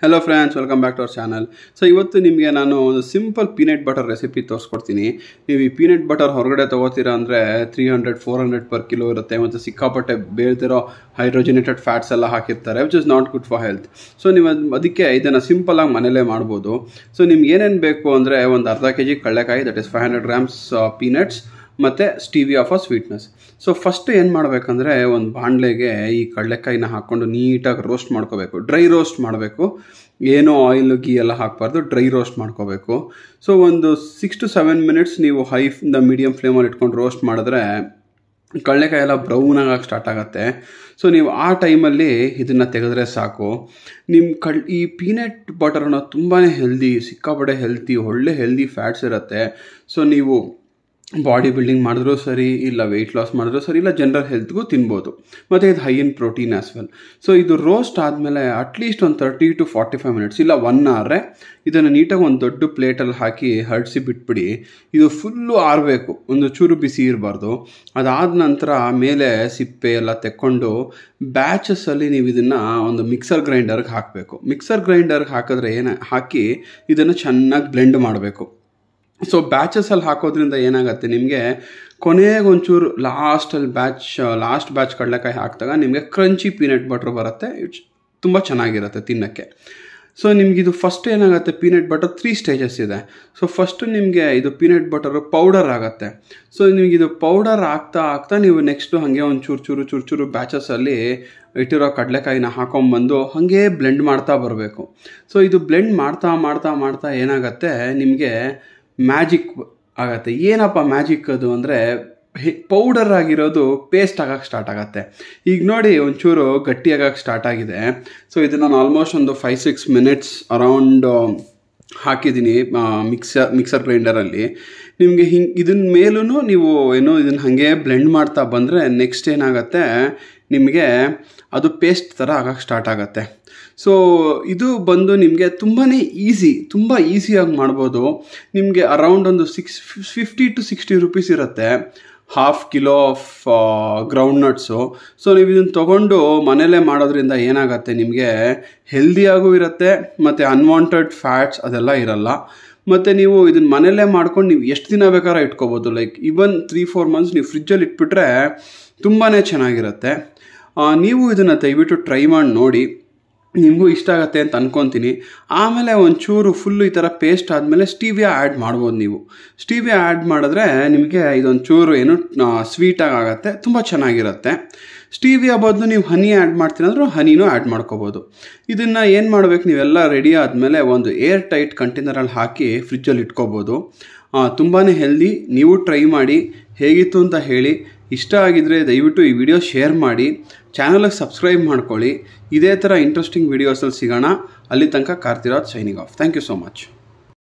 hello friends welcome back to our channel so ಇವತ್ತು ನಿಮಗೆ ನಾನು ಒಂದು ಸಿಂಪಲ್ ಪೀನಟ್ ಬಟರ್ ರೆಸಿಪಿ ತೋರಿಸ್ಕೊಡ್ತೀನಿ ನೀವು ಈ ಪೀನಟ್ ಬಟರ್ ಹೊರಗಡೆ ತೊಗೋತೀರಾ ಅಂದರೆ three hundred four hundred per kilo ಇರುತ್ತೆ ಮತ್ತು ಸಿಕ್ಕಾಪಟ್ಟೆ ಬೇಳ್ದಿರೋ ಹೈಡ್ರೋಜಿನೇಟೆಡ್ ಫ್ಯಾಟ್ಸ್ ಎಲ್ಲ ಹಾಕಿರ್ತಾರೆ which is not good for health so ನೀವು ಅದ್- ಅದಕ್ಕೆ ಇದನ್ನು ಸಿಂಪಲಾಗಿ ಮನೇಲೇ ಮಾಡ್ಬೋದು ಸೊ ನಿಮ್ಗೆ ಏನೇನು ಬೇಕು ಅಂದರೆ ಒಂದು ಅರ್ಧ ಕೆ ಜಿ ಕಡಲೆಕಾಯಿ that is five hundred grams peanuts ಮತ್ತು stevia for sweetness so first ಏನು ಮಾಡಬೇಕಂದ್ರೆ ಒಂದು ಬಾಣಲೆಗೆ ಈ ಕಡಲೆಕಾಯಿನ ಹಾಕ್ಕೊಂಡು ನೀಟಾಗಿ ರೋಸ್ಟ್ ಮಾಡ್ಕೋಬೇಕು ಡ್ರೈ ರೋಸ್ಟ್ ಮಾಡಬೇಕು ಏನೋ ಆಯಿಲ್ ಗೀ ಎಲ್ಲ ಹಾಕಬಾರ್ದು ಡ್ರೈ ರೋಸ್ಟ್ ಮಾಡ್ಕೋಬೇಕು ಸೊ ಒಂದು ಸಿಕ್ಸ್ ಟು ಸೆವೆನ್ ಮಿನಿಟ್ಸ್ ನೀವು ಹೈಯಿಂದ ಮೀಡಿಯಮ್ ಫ್ಲೇಮಲ್ಲಿ ಇಟ್ಕೊಂಡು ರೋಸ್ಟ್ ಮಾಡಿದ್ರೆ ಕಡಲೆಕಾಯಿ ಎಲ್ಲ ಬ್ರೌನ್ ಆಗಕ್ಕೆ ಸ್ಟಾರ್ಟ್ ಆಗುತ್ತೆ ಸೊ ನೀವು ಆ ಟೈಮಲ್ಲಿ ಇದನ್ನು ತೆಗೆದ್ರೆ ಸಾಕು ನಿಮ್ಮ ಕಳ್ ಈ ಪೀನಟ್ ಬಟರ್ ಅನ್ನೋದು ತುಂಬಾ ಹೆಲ್ದಿ ಸಿಕ್ಕಾಪಟ್ಟೆ ಹೆಲ್ತಿ ಒಳ್ಳೆ ಹೆಲ್ದಿ ಫ್ಯಾಟ್ಸ್ ಇರುತ್ತೆ ಸೊ ನೀವು ಬಾಡಿ ಬಿಲ್ಡಿಂಗ್ ಮಾಡಿದ್ರೂ ಸರಿ ಇಲ್ಲ ವೆಯ್ಟ್ ಲಾಸ್ ಮಾಡಿದ್ರೂ ಸರಿ ಇಲ್ಲ ಜನರಲ್ ಹೆಲ್ತ್ಗೂ ತಿನ್ಬೋದು ಮತ್ತು ಇದು high in protein as well so ಇದು ರೋಸ್ಟ್ ಆದಮೇಲೆ ಅಟ್ಲೀಸ್ಟ್ ಒಂದು thirty to forty five minutes ಇಲ್ಲ ಒನ್ ಅವರೇ ಇದನ್ನು ನೀಟಾಗಿ ಒಂದು ದೊಡ್ಡ ಪ್ಲೇಟಲ್ಲಿ ಹಾಕಿ ಹರಡಿಸಿ ಬಿಟ್ಬಿಡಿ ಇದು ಫುಲ್ಲು ಆರಬೇಕು ಒಂದು ಚೂರು ಬಿಸಿ ಇರಬಾರ್ದು ಅದಾದ ನಂತರ ಮೇಲೆ ಸಿಪ್ಪೆ ಎಲ್ಲ ತೆಕ್ಕೊಂಡು ಬ್ಯಾಚಸ್ಸಲ್ಲಿ ನೀವು ಇದನ್ನು ಒಂದು ಮಿಕ್ಸರ್ ಗ್ರೈಂಡರ್ಗೆ ಹಾಕಬೇಕು ಮಿಕ್ಸರ್ ಗ್ರೈಂಡರ್ಗೆ ಹಾಕಿದ್ರೆ ಏನು ಹಾಕಿ ಇದನ್ನು ಚೆನ್ನಾಗಿ ಬ್ಲೆಂಡ್ ಮಾಡಬೇಕು ಸೊ ಬ್ಯಾಚಸಲ್ಲಿ ಹಾಕೋದ್ರಿಂದ ಏನಾಗುತ್ತೆ ನಿಮಗೆ ಕೊನೆಗೆ ಒಂಚೂರು ಲಾಸ್ಟಲ್ಲಿ ಬ್ಯಾಚ್ ಲಾಸ್ಟ್ ಬ್ಯಾಚ್ ಕಡಲೆಕಾಯಿ ಹಾಕಿದಾಗ ನಿಮಗೆ ಕ್ರಂಚಿ ಪೀನಟ್ ಬಟ್ರ್ ಬರುತ್ತೆ ಇಟ್ಸ್ ತುಂಬ ಚೆನ್ನಾಗಿರುತ್ತೆ ತಿನ್ನೋಕ್ಕೆ ಸೊ ನಿಮಗಿದು ಫಸ್ಟ್ ಏನಾಗುತ್ತೆ ಪೀನಟ್ ಬಟರ್ ತ್ರೀ ಸ್ಟೇಜಸ್ ಇದೆ ಸೊ ಫಸ್ಟು ನಿಮಗೆ ಇದು ಪೀನಟ್ ಬಟರು ಪೌಡರ್ ಆಗುತ್ತೆ ಸೊ ನಿಮಗಿದು ಪೌಡರ್ ಆಗ್ತಾ ಆಗ್ತಾ ನೀವು ನೆಕ್ಸ್ಟು ಹಾಗೆ ಒಂದು ಚೂರು ಚೂರು ಚೂರು ಚೂರು ಬ್ಯಾಚಸಲ್ಲಿ ಇಟ್ಟಿರೋ ಕಡಲೆಕಾಯಿನ ಹಾಕೊಂಬಂದು ಹಾಗೇ ಬ್ಲೆಂಡ್ ಮಾಡ್ತಾ ಬರಬೇಕು ಸೊ ಇದು ಬ್ಲೆಂಡ್ ಮಾಡ್ತಾ ಮಾಡ್ತಾ ಮಾಡ್ತಾ ಏನಾಗುತ್ತೆ ನಿಮಗೆ ಮ್ಯಾಜಿಕ್ ಆಗತ್ತೆ ಏನಪ್ಪ ಮ್ಯಾಜಿಕ್ ಅದು ಅಂದರೆ ಪೌಡರ್ ಆಗಿರೋದು ಪೇಸ್ಟ್ ಆಗಕ್ಕೆ ಸ್ಟಾರ್ಟ್ ಆಗುತ್ತೆ ಈಗ ನೋಡಿ ಒಂಚೂರು ಗಟ್ಟಿಯಾಗಕ್ಕೆ ಸ್ಟಾರ್ಟ್ ಆಗಿದೆ ಸೊ ಇದು ನಾನು ಆಲ್ಮೋಸ್ಟ್ ಒಂದು ಫೈವ್ ಸಿಕ್ಸ್ ಮಿನಿಟ್ಸ್ ಅರೌಂಡ್ ಹಾಕಿದ್ದೀನಿ ಮಿಕ್ಸರ್ ಮಿಕ್ಸರ್ ಗ್ರೈಂಡರಲ್ಲಿ ನಿಮಗೆ ಹಿಂಗೆ ಇದನ್ನ ಮೇಲೂ ನೀವು ಏನು ಇದನ್ನು ಹಾಗೆ ಬ್ಲೆಂಡ್ ಮಾಡ್ತಾ ಬಂದರೆ ನೆಕ್ಸ್ಟ್ ಏನಾಗುತ್ತೆ ನಿಮಗೆ ಅದು ಪೇಸ್ಟ್ ಥರ ಆಗಕ್ಕೆ ಸ್ಟಾರ್ಟ್ ಆಗುತ್ತೆ ಸೊ ಇದು ಬಂದು ನಿಮಗೆ ತುಂಬಾ ಈಸಿ ತುಂಬ ಈಸಿಯಾಗಿ ಮಾಡ್ಬೋದು ನಿಮಗೆ ಅರೌಂಡ್ ಒಂದು six fifty to sixty rupees ಇರುತ್ತೆ half kilo of groundnuts so ನೀವು ಇದನ್ನು ತೊಗೊಂಡು ಮನೇಲೇ ಮಾಡೋದ್ರಿಂದ ಏನಾಗುತ್ತೆ ನಿಮಗೆ ಹೆಲ್ದಿಯಾಗೂ ಇರುತ್ತೆ ಮತ್ತು ಅನ್ವಾಂಟೆಡ್ ಫ್ಯಾಟ್ಸ್ ಅದೆಲ್ಲ ಇರಲ್ಲ ಮತ್ತು ನೀವು ಇದನ್ನ ಮನೇಲೇ ಮಾಡ್ಕೊಂಡು ನೀವು ಎಷ್ಟು ದಿನ ಬೇಕಾದ್ರೆ ಇಟ್ಕೋಬೋದು like even three four months ನೀವು ಫ್ರಿಜ್ಜಲ್ಲಿ ಇಟ್ಬಿಟ್ರೆ ತುಂಬಾ ಚೆನ್ನಾಗಿರುತ್ತೆ ಆ, ನೀವು ಇದನ್ನು ದಯವಿಟ್ಟು ಟ್ರೈ ಮಾಡಿ ನೋಡಿ ನಿಮಗೂ ಇಷ್ಟ ಆಗುತ್ತೆ ಅಂತ ಅನ್ಕೊತೀನಿ ಆಮೇಲೆ ಒಂಚೂರು ಫುಲ್ಲು ಈ ಥರ ಪೇಸ್ಟ್ ಆದಮೇಲೆ ಸ್ಟೀವಿಯಾ ಆ್ಯಡ್ ಮಾಡ್ಬೋದು ನೀವು ಸ್ಟೀವಿಯಾ ಆ್ಯಡ್ ಮಾಡಿದ್ರೆ ನಿಮಗೆ ಇದೊಂದು ಚೂರು ಏನು ಸ್ವೀಟಾಗಿ ಆಗುತ್ತೆ ತುಂಬ ಚೆನ್ನಾಗಿರುತ್ತೆ ಸ್ಟೀವಿಯಾ ಬದಲು ನೀವು ಹನಿ ಆ್ಯಡ್ ಮಾಡ್ತೀನಂದ್ರೂ ಹನಿನೂ ಆ್ಯಡ್ ಮಾಡ್ಕೋಬೋದು ಇದನ್ನು ಏನು ಮಾಡಬೇಕು ನೀವೆಲ್ಲ ರೆಡಿ ಆದಮೇಲೆ ಒಂದು ಏರ್ ಟೈಟ್ ಕಂಟೈನರಲ್ಲಿ ಹಾಕಿ ಫ್ರಿಜ್ಜಲ್ಲಿ ಇಟ್ಕೋಬೋದು ತುಂಬಾ ಹೆಲ್ದಿ ನೀವು ಟ್ರೈ ಮಾಡಿ ಹೇಗಿತ್ತು ಅಂತ ಹೇಳಿ ಇಷ್ಟ ಆಗಿದ್ರೆ ದಯವಿಟ್ಟು ಈ ವಿಡಿಯೋ ಶೇರ್ ಮಾಡಿ ಚಾನಲ್ಗೆ ಸಬ್ಸ್ಕ್ರೈಬ್ ಮಾಡ್ಕೊಳ್ಳಿ ಇದೇ ಥರ ಇಂಟ್ರೆಸ್ಟಿಂಗ್ ವೀಡಿಯೋಸಲ್ಲಿ ಸಿಗೋಣ ಅಲ್ಲಿ ತನಕ Karthiraj signing off thank you so much